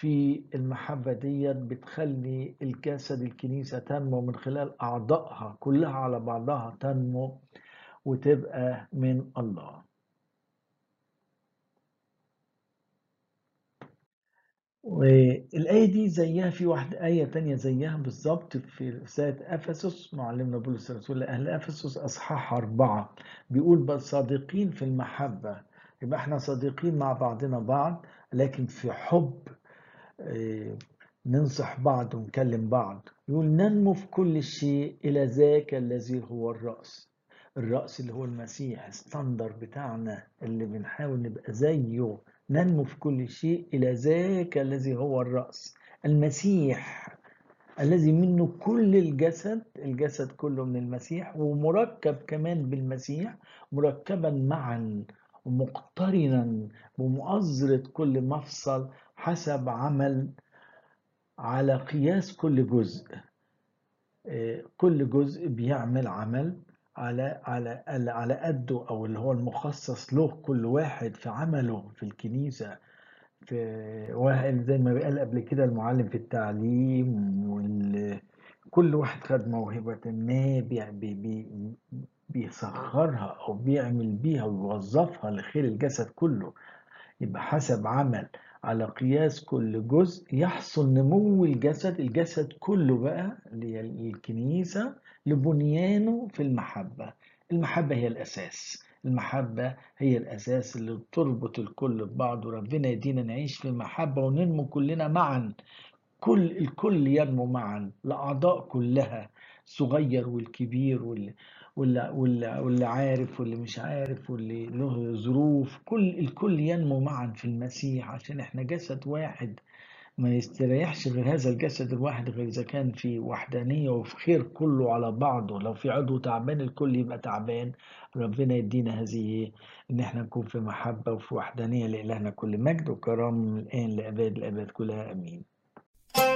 في المحبة ديت بتخلي الجسد الكنيسة تنمو من خلال أعضائها كلها على بعضها تنمو وتبقى من الله والآية دي زيها في واحدة آية تانية زيها بالظبط في رسالة أفسس معلمنا بولس الرسول لأهل أفسس أصحاح أربعة بيقول بل صادقين في المحبة يبقى احنا صديقين مع بعضنا بعض لكن في حب اه ننصح بعض ونكلم بعض يقول ننمو في كل شيء إلى ذاك الذي هو الرأس الرأس اللي هو المسيح ستاندر بتاعنا اللي بنحاول نبقى زيه ننمو في كل شيء إلى ذاك الذي هو الرأس المسيح الذي منه كل الجسد الجسد كله من المسيح ومركب كمان بالمسيح مركبا معا ومقترنا بمؤازرة كل مفصل حسب عمل على قياس كل جزء كل جزء بيعمل عمل على على على قده او اللي هو المخصص له كل واحد في عمله في الكنيسه في واحد زي ما قال قبل كده المعلم في التعليم وال كل واحد خد موهبة ما بي بي بي بيسخرها أو بيعمل بيها ويوظفها لخير الجسد كله يبقى حسب عمل على قياس كل جزء يحصل نمو الجسد الجسد كله بقى اللي هي الكنيسة لبنيانه في المحبة المحبة هي الأساس المحبة هي الأساس اللي بتربط الكل ببعض وربنا يدينا نعيش في محبة وننمو كلنا معا كل الكل ينمو معا الأعضاء كلها الصغير والكبير واللي واللي, واللي, واللي عارف واللي مش عارف واللي له ظروف كل الكل ينمو معا في المسيح عشان احنا جسد واحد ما يستريحش غير هذا الجسد الواحد غير إذا كان في وحدانية وفي خير كله على بعضه لو في عضو تعبان الكل يبقى تعبان ربنا يدينا هذه إن احنا نكون في محبة وفي وحدانية لإلهنا كل مجد وكرم من الآن لأباد الأباد كلها أمين